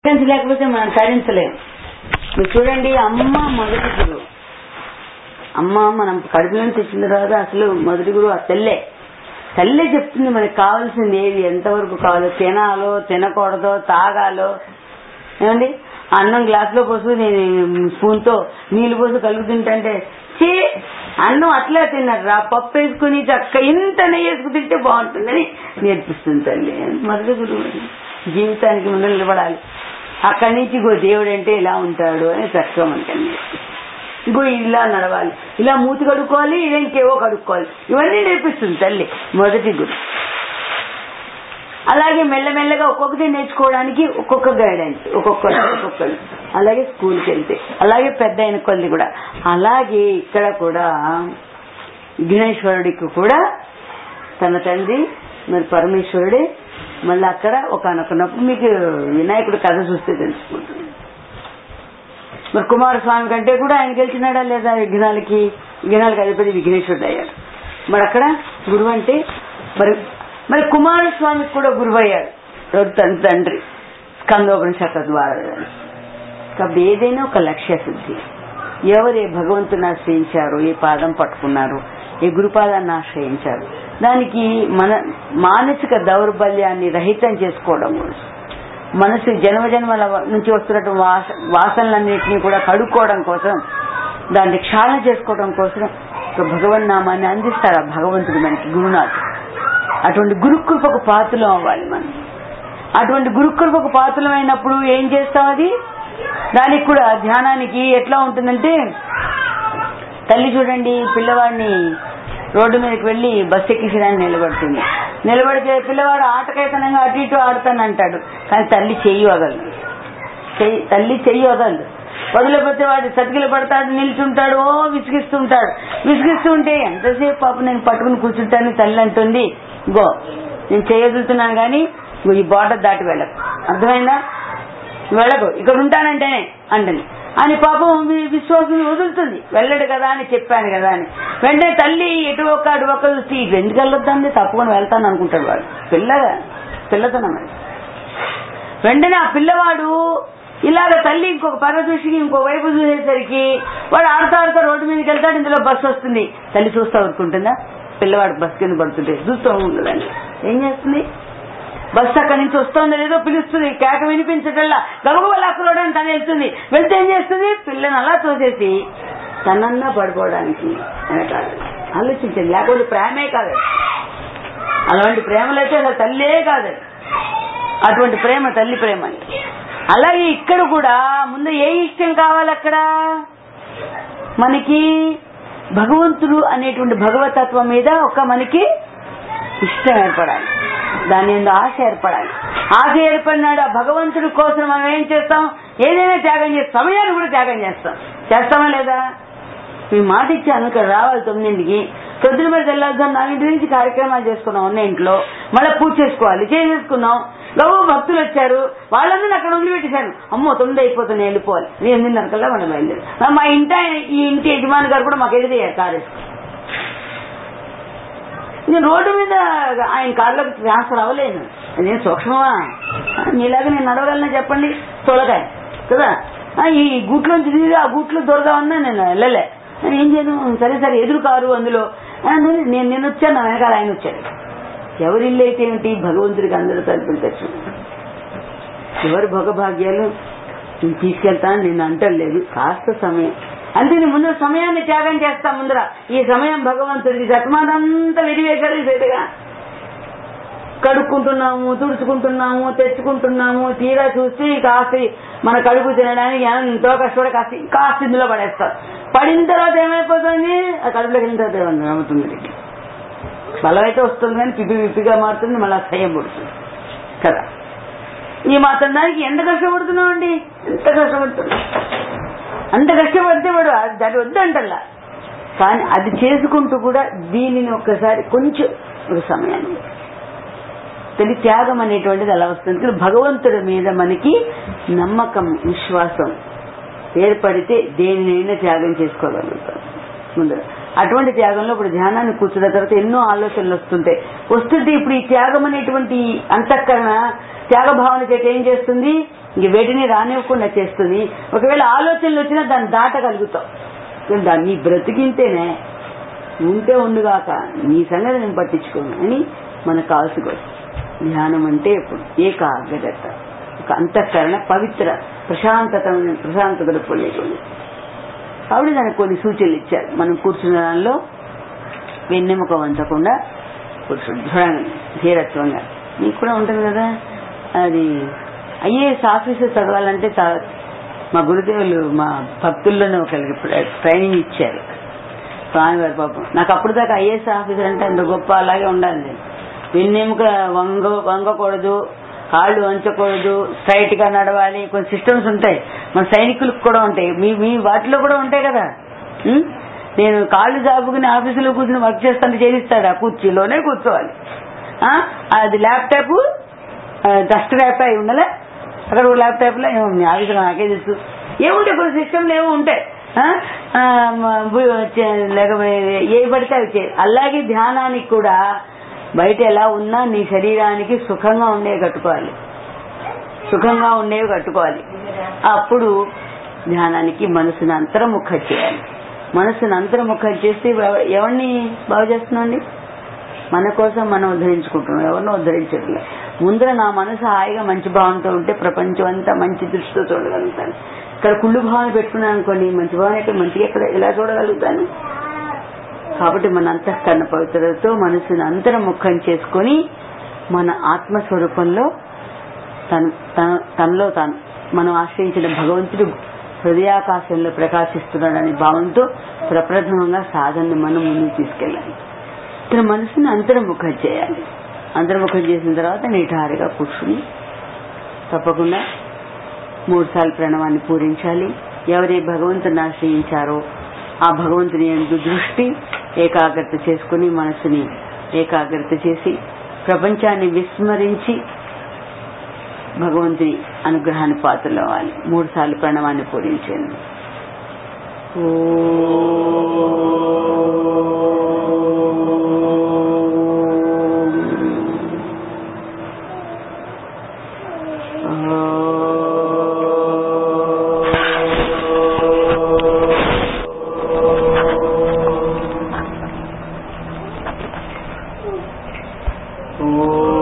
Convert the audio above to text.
లేకపోతే మనం తరించలేం మీరు చూడండి అమ్మ మొదటి గురువు అమ్మ మనం కడుపులో తెచ్చిన తర్వాత అసలు మొదటి గురువు ఆ తల్లే తల్లే చెప్తుంది మనకి కావాల్సింది ఏది ఎంతవరకు కావాలో తినాలో తినకూడదో తాగాలో ఏమండి అన్నం గ్లాస్ లో పోసు నేను స్పూన్ తో నీళ్లు పోసి కలుగుతుంటే చే అన్నం అట్లా తిన్నారు రా పప్పు వేసుకుని చక్క ఇంత నెయ్యి వేసుకు తింటే బాగుంటుందని నేర్పిస్తుంది తల్లి మొదటి గురువు జీవితానికి ముందు నిలబడాలి అక్కడి నుంచి ఇంకో దేవుడు అంటే ఇలా ఉంటాడు అని చక్కగా మనకి నేర్పిస్తుంది ఇంకో ఇలా నడవాలి ఇలా మూతి కడుక్కోవాలి ఇలా ఇంకేవో కడుక్కోవాలి ఇవన్నీ నేర్పిస్తుంది తల్లి మొదటి గురు అలాగే మెల్లమెల్లగా ఒక్కొక్కటి నేర్చుకోవడానికి ఒక్కొక్క గైడెన్స్ ఒక్కొక్కరు ఒక్కొక్కరు అలాగే స్కూల్కి వెళ్తే అలాగే పెద్ద అయిన కొద్ది కూడా అలాగే ఇక్కడ కూడా విఘ్నేశ్వరుడికి కూడా తన తండ్రి మరి పరమేశ్వరుడే మళ్ళీ అక్కడ ఒకనొకనప్పుడు మీకు వినాయకుడు కథ చూస్తే తెలుసుకుంటుంది మరి కుమారస్వామి కంటే కూడా ఆయన గెలిచినాడా లేదా విఘ్నాలకి విఘ్నాలకి అధిపతి విఘ్నేశ్వరుడు అయ్యాడు మరి అక్కడ గురువు అంటే మరి మరి కుమారస్వామికి కూడా గురువు అయ్యాడు ఎవరు తన తండ్రి స్కందోపనిషత్తు ద్వారా కాబట్టి ఏదైనా ఒక లక్ష్య శుద్ధి ఎవరు ఏ భగవంతుని ఆశ్రయించారు ఏ పాదం పట్టుకున్నారు ఏ గురుపాదాన్ని ఆశ్రయించారు దానికి మన మానసిక దౌర్బల్యాన్ని రహితం చేసుకోవడం కోసం మనసు జన్మ జన్మల నుంచి వస్తున్నటువంటి వాస వాసనలన్నింటినీ కూడా కడుక్కోవడం కోసం దాన్ని క్షాళన చేసుకోవడం కోసం ఒక భగవన్ నామాన్ని అందిస్తారు ఆ భగవంతుడు మనకి గురునాథ్ అటువంటి గురుకృపకు పాత్రలం అవ్వాలి మనం అటువంటి గురుకృపకు పాత్రలం అయినప్పుడు ఏం చేస్తాం అది దానికి కూడా ధ్యానానికి ఎట్లా ఉంటుందంటే తల్లి చూడండి పిల్లవాడిని రోడ్డు మీదకి వెళ్లి బస్సు ఎక్కించడానికి నిలబడుతుంది నిలబడితే పిల్లవాడు ఆటకైతనంగా అటు ఇటు ఆడుతానంటాడు కానీ తల్లి చెయ్యి వదలదు చెయ్యి తల్లి చెయ్యి వదలదు వదిలిపోతే వాడు చతికిలు పడతాడు నిల్చుంటాడు ఓ విసిగిస్తుంటాడు విసిగిస్తుంటే ఎంతసేపు పాప నేను పట్టుకుని కూర్చుంటాను తల్లి అంటుంది గో నేను చేయగలుగుతున్నాను కానీ ఈ బార్డర్ దాటి వెళ్ళకు అర్థమైందా వెళ్ళకు ఇక్కడ ఉంటానంటేనే అంటని అని పాపం విశ్వాసం వదులుతుంది వెళ్ళడు కదా అని చెప్పాను కదా అని వెంటనే తల్లి ఎటు ఒక్క అటు ఒక్క చూసి ఇటు ఎందుకు వెళ్ళొద్దండి తప్పకుండా వెళ్తాను అనుకుంటాడు వాడు పిల్లగా పిల్లతనం అది వెంటనే ఆ పిల్లవాడు ఇలాగ తల్లి ఇంకొక పర్వ చూసి ఇంకో వైపు చూసేసరికి వాడు ఆడుతా ఆడుతా రోడ్డు మీదకి వెళ్తాడు ఇందులో బస్సు వస్తుంది తల్లి చూస్తా ఊరుకుంటుందా పిల్లవాడు బస్ కింద పడుతుంటే చూస్తూ ఉండదండి ఏం చేస్తుంది బస్సు అక్కడి నుంచి వస్తుందో లేదో పిలుస్తుంది కేక వినిపించటల్లా గబగబ లాక్కురావడానికి తను వెళ్తుంది వెళ్తే ఏం చేస్తుంది పిల్లని అలా తోసేసి తనన్నా పడిపోవడానికి వెనకాలి ఆలోచించండి లేకపోతే ప్రేమే కాదు అలాంటి ప్రేమలైతే అసలు తల్లే కాదు అటువంటి ప్రేమ తల్లి ప్రేమ అంటే అలాగే ఇక్కడ కూడా ముందు ఏ ఇష్టం కావాలి అక్కడ మనకి భగవంతుడు అనేటువంటి భగవతత్వం మీద ఒక మనకి ఇష్టం ఏర్పడాలి దాని మీద ఆశ ఏర్పడాలి ఆశ ఏర్పడినాడు ఆ భగవంతుడి కోసం మనం ఏం చేస్తాం ఏదైనా త్యాగం చేస్తాం సమయాన్ని కూడా త్యాగం చేస్తాం చేస్తామా లేదా మీ మాట ఇచ్చాను ఇక్కడ రావాలి తొమ్మిదింటికి పొద్దున మీద వెళ్ళొద్దాం నాలుగింటి నుంచి కార్యక్రమాలు చేసుకున్నాం ఉన్న ఇంట్లో మళ్ళీ పూజ చేసుకోవాలి చేసేసుకున్నాం గౌరవ భక్తులు వచ్చారు వాళ్ళందరూ అక్కడ వదిలిపెట్టేశాను అమ్మో తొమ్మిది అయిపోతుంది వెళ్ళిపోవాలి నేను ఎనిమిదిన్నర కల్లా మనం బయలుదేరు మా ఇంటి ఆయన ఈ ఇంటి యజమాని గారు కూడా మాకు ఎదురయ్యారు కారు వేసుకుని నేను రోడ్డు మీద ఆయన కార్లోకి ట్రాన్స్ఫర్ అవ్వలేను నేను సూక్ష్మమా నీలాగా నేను నడవగలనా చెప్పండి తొలగాయ కదా ఈ గూట్లోంచి దిగి ఆ గూట్లో దొరదామన్నా నేను వెళ్ళలే ఏం చేయను సరే సరే ఎదురు కారు అందులో నేను నేను వచ్చాను నా వెనకాల ఆయన వచ్చాడు ఎవరి ఇల్లు అయితే ఏమిటి భగవంతుడికి అందరూ తలుపులు తెచ్చు ఎవరి భోగభాగ్యాలు నేను తీసుకెళ్తాను నేను అంటలేదు కాస్త సమయం అంటే ముందు సమయాన్ని త్యాగం చేస్తా ముందర ఈ సమయం భగవంతుడికి శతమానంతా విరివేశాడు సేటుగా కడుక్కుంటున్నాము తుడుచుకుంటున్నాము తెచ్చుకుంటున్నాము తీరా చూసి కాస్త మన కడుపు తినడానికి ఎంతో కష్టపడి కాస్త కాస్త ఇందులో పడేస్తారు పడిన తర్వాత ఏమైపోతుంది ఆ కడుపులోకి వెళ్ళిన తర్వాత ఏమన్నా నమ్ముతుంది బలం అయితే వస్తుంది కానీ పిప్పి పిప్పిగా మారుతుంది మళ్ళీ అసహ్యం పడుతుంది కదా ఈ మాత్రం దానికి ఎంత కష్టపడుతున్నాం అండి ఎంత కష్టపడుతున్నాం అంత కష్టపడితే వాడు దాని వద్దంటల్లా కానీ అది చేసుకుంటూ కూడా దీనిని ఒక్కసారి కొంచెం ఒక సమయాన్ని తొలి త్యాగం అనేటువంటిది అలా వస్తుంది భగవంతుడి మీద మనకి నమ్మకం విశ్వాసం ఏర్పడితే దేనినైనా త్యాగం చేసుకోగలుగుతాం ముందు అటువంటి త్యాగంలో ఇప్పుడు ధ్యానాన్ని కూర్చున్న తర్వాత ఎన్నో ఆలోచనలు వస్తుంటాయి వస్తుంటే ఇప్పుడు ఈ త్యాగం అనేటువంటి అంతఃకరణ త్యాగ భావన చేత ఏం చేస్తుంది ఇంక వేటిని రానివ్వకుండా చేస్తుంది ఒకవేళ ఆలోచనలు వచ్చినా దాన్ని దాటగలుగుతాం కానీ దాన్ని నీ బ్రతికింతేనే ఉంటే ఉండుగాక నీ సంగతి నేను పట్టించుకోను అని మనకు కావాల్సి ధ్యానం అంటే ఎప్పుడు ఏకాగ్రత ఒక అంతఃకరణ పవిత్ర ప్రశాంతత ప్రశాంతత పొందేటువంటి కాబట్టి దానికి కొన్ని సూచనలు ఇచ్చారు మనం కూర్చున్న దానిలో వెన్నెముక వంచకుండా కూర్చోండి దృఢంగా ధీరత్వంగా మీకు కూడా ఉంటుంది కదా అది ఐఏఎస్ ఆఫీసర్ చదవాలంటే చా- మా గురుదేవులు మా భక్తుల్లోనే ఒకరికి ట్రైనింగ్ ఇచ్చారు స్వామివారి పాపం నాకు అప్పుడు దాకా ఐఏఎస్ ఆఫీసర్ అంటే అంత గొప్ప అలాగే ఉండాలి నేను వెన్నెముక వంగ వంగకూడదు కాళ్ళు వంచకూడదు స్ట్రైట్ గా నడవాలి కొన్ని సిస్టమ్స్ ఉంటాయి మన సైనికులకు కూడా ఉంటాయి మీ మీ వాటిలో కూడా ఉంటాయి కదా ఉం? నేను కాళ్ళు జాపుకుని ఆఫీసులో కూర్చుని వర్క్ చేస్తాను చేయిస్తాడు ఆ కుర్చీలోనే కూర్చోవాలి ఆ? అది ల్యాప్టాప్ డస్ట్ ల్యాప్ అయి ఉండాలి అక్కడ ఒక ల్యాప్టాప్ లో ఏమో మీ ఆఫీసులో నాకే తెలుసు ఏముంటాయి కొన్ని సిస్టమ్లు ఏమో ఉంటాయి ఆ? ఆ, మ- బు- చే- లేకపోతే ఏ పడితే అవి చే అలాగే ధ్యానానికి కూడా బయట ఎలా ఉన్నా నీ శరీరానికి సుఖంగా ఉండేవి కట్టుకోవాలి సుఖంగా ఉండేవి కట్టుకోవాలి అప్పుడు ధ్యానానికి మనసుని అంతర్ముఖ చేయాలి మనసుని అంతర్ముఖ చేస్తే ఎవ- ఎవరిని బాగు చేస్తున్నాండి మన కోసం మనం ఉద్ధరించుకుంటున్నాం ఎవరినో ఉద్ధరించట్లే ముందర నా మనసు హాయిగా మంచి భావంతో ఉంటే ప్రపంచం అంతా మంచి దృష్టితో చూడగలుగుతాను ఇక్కడ కుళ్ళు భావన పెట్టుకున్నాను అనుకోండి మంచి భావన ఎక్కడ మంచిగా ఎక్కడ ఎలా చూడగలుగుతాను కాబట్టి మన అంతఃకరణ పవిత్రతతో మనసుని అంతర్ముఖం చేసుకొని మన ఆత్మస్వరూపంలో తను తన- తనలో తాను మనం ఆశ్రయించిన భగవంతుడు హృదయాకాశంలో ప్రకాశిస్తున్నాడనే భావంతో ప్రప్రథమంగా సాధనని మనం ముందుకు తీసుకెళ్ళాలి తన మనసుని అంతర్ముఖం చేయాలి అంతర్ముఖం చేసిన తర్వాత నిఠారుగా కూర్చుని తప్పకుండా మూడు సార్లు ప్రణవాన్ని పూరించాలి ఎవరి భగవంతుని ఆశ్రయించారో ఆ భగవంతుని ఎందు దృష్టి ఏకాగ్రత చేసుకుని మనసుని ఏకాగ్రత చేసి ప్రపంచాన్ని విస్మరించి భగవంతుని అనుగ్రహాన్ని పాత్రలు అవ్వాలి మూడు సార్లు ప్రణవాన్ని పూరించండి ఓ